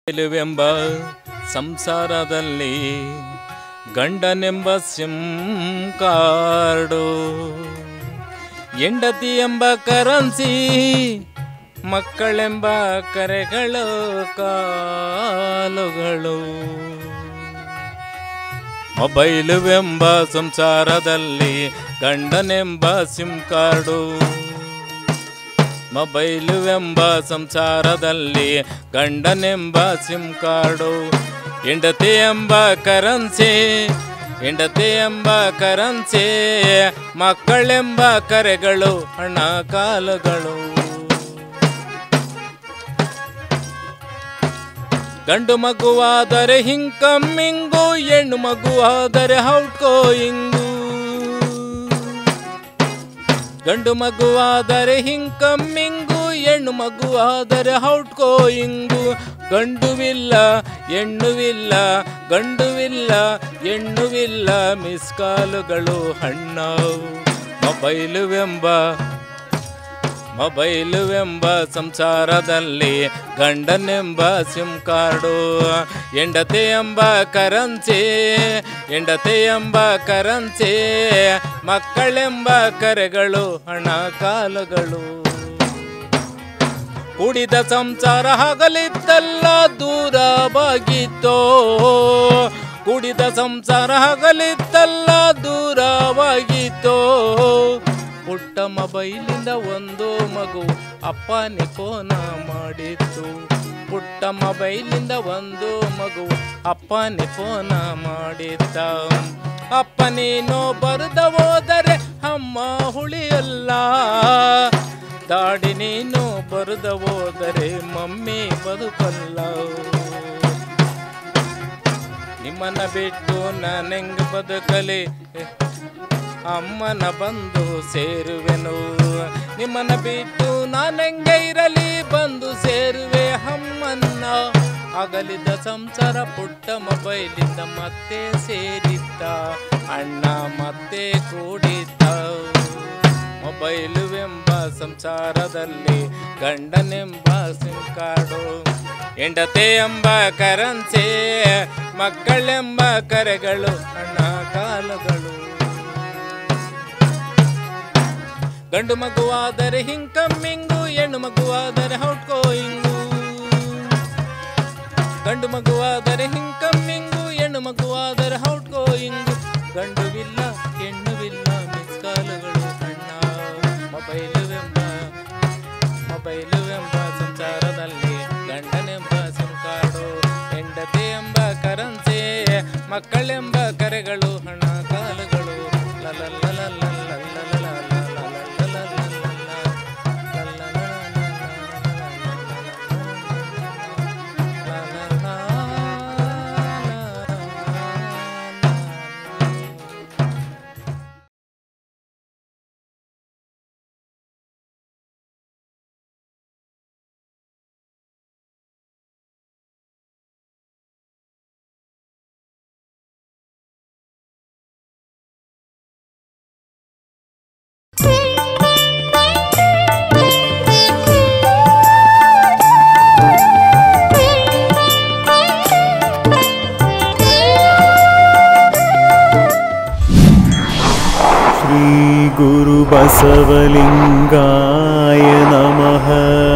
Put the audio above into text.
ನಿಲುವೆಂಬ ಸಂಸಾರದಲ್ಲಿ ಗಂಡನೆಂಬ ಸಿಂ ಕಾರ್ಡು ಹೆಂಡತಿ ಎಂಬ ಕರೆನ್ಸಿ ಮಕ್ಕಳೆಂಬ ಕರೆಗಳು ಕಾಲುಗಳು ಮೊಬೈಲುವೆಂಬ ಸಂಸಾರದಲ್ಲಿ ಗಂಡನೆಂಬ ಸಿಮ್ ಕಾರ್ಡು ಮೊಬೈಲುವೆಂಬ ಸಂಸಾರದಲ್ಲಿ ಗಂಡನೆಂಬ ಸಿಮ್ ಕಾರ್ಡು ಹೆಂಡತಿ ಎಂಬ ಕರೆನ್ಸಿ ಹೆಂಡತಿ ಎಂಬ ಕರೆನ್ಸಿ ಮಕ್ಕಳೆಂಬ ಕರೆಗಳು ಹಣ ಕಾಲುಗಳು ಗಂಡು ಮಗುವಾದರೆ ಹಿಂಕಮ್ಮಿಂಗು ಹೆಣ್ಣು ಮಗುವಾದರೆ ಔಟ್ಗೋಯಿಂಗು ಗಂಡು ಮಗುವಾದರೆ ಹಿಂಕಮ್ಮಿಂಗು ಹೆಣ್ಣು ಮಗುವಾದರೆ ಔಟ್ಗೋಯಿಂಗು ಗಂಡುವಿಲ್ಲ ಹೆಣ್ಣುವಿಲ್ಲ ಗಂಡುವಿಲ್ಲ ಹೆಣ್ಣುವಿಲ್ಲ ಮಿಸ್ ಕಾಲುಗಳು ಹಣ್ಣ ಮೊಬೈಲುವೆಂಬ ಮೊಬೈಲುವೆಂಬ ಸಂಸಾರದಲ್ಲಿ ಗಂಡನೆಂಬ ಸಿಮ್ ಕಾರ್ಡು ಹೆಂಡತಿ ಎಂಬ ಕರೆನ್ಸಿ ಹೆಂಡತಿ ಎಂಬ ಕರೆನ್ಸಿ ಮಕ್ಕಳೆಂಬ ಕರೆಗಳು ಹಣ ಕಾಲುಗಳು ಕುಡಿದ ಸಂಸಾರ ಹಗಲಿದ್ದಲ್ಲ ದೂರವಾಗಿತ್ತೋ ಕುಡಿದ ಸಂಸಾರ ಹಗಲಿದ್ದಲ್ಲ ದೂರವಾಗಿತ್ತೋ ಪುಟ್ಟ ಮೊಬೈಲಿಂದ ಒಂದು ಮಗು ಅಪ್ಪನೇ ಫೋನ ಮಾಡಿತ್ತು ಪುಟ್ಟ ಮೊಬೈಲಿಂದ ಒಂದು ಮಗು ಅಪ್ಪನೇ ಫೋನ ಮಾಡಿದ್ದ ಅಪ್ಪ ನೀನು ಬರದ ಹೋದರೆ ಅಮ್ಮ ಹುಳಿಯಲ್ಲ ದಾಡಿ ನೀನು ಬರದ ಹೋದರೆ ಮಮ್ಮಿ ಬದುಕಲ್ಲ ನಿಮ್ಮನ್ನ ಬಿಟ್ಟು ನಾನೆಂಗ ಬದುಕಲಿ ಅಮ್ಮನ ಬಂದು ಸೇರುವೆನು ನಿಮ್ಮನ್ನ ಬಿಟ್ಟು ನಾನೆಂಗೆ ಇರಲಿ ಬಂದು ಸೇರುವೆ ಅಮ್ಮನ್ನ ಅಗಲಿದ ಸಂಸಾರ ಪುಟ್ಟ ಮೊಬೈಲಿಂದ ಮತ್ತೆ ಸೇರಿದ್ದ ಅಣ್ಣ ಮತ್ತೆ ಕೂಡಿದ್ದ ಮೊಬೈಲುವೆಂಬ ಸಂಸಾರದಲ್ಲಿ ಗಂಡನೆಂಬ ಸಿಮ್ ಕಾರ್ಡು ಹೆಂಡತಿ ಎಂಬ ಕರೆನ್ಸಿ ಮಕ್ಕಳೆಂಬ ಕರೆಗಳು ಹಣ ಕಾಲುಗಳು ಗಂಡು ಮಗುವಾದರೆ ಹಿಂಕಮ್ಮಿಂಗು ಹೆಣ್ಣು ಮಗುವಾದರೆ ಔಟ್ಗೋಯಿಂಗು ಗಂಡು ಮಗುವಾದರೆ ಹಿಂಕಮ್ಮಿಂಗು ಹೆಣ್ಣು ಮಗುವಾದರೆ ಔಟ್ಗೋಯಿಂಗು ಗಂಡುವಿಲ್ಲ ಹೆಣ್ಣುವಿಲ್ಲ ಮಿಸ್ ಕಾಲುಗಳು ಅಣ್ಣ ಮೊಬೈಲುವೆಂಬ ಮೊಬೈಲುವೆಂಬ ಸಂಸಾರದಲ್ಲಿ ಗಂಡನೆಂಬ ಸಿಮ್ ಕಾರ್ಡು ಹೆಂಡತಿ ಎಂಬ ಕರೆನ್ಸಿ ಮಕ್ಕಳೆಂಬ ಕರೆಗಳು ಹಣ ಕಾಲುಗಳು श्रीगुरुबसवलिङ्गाय नमः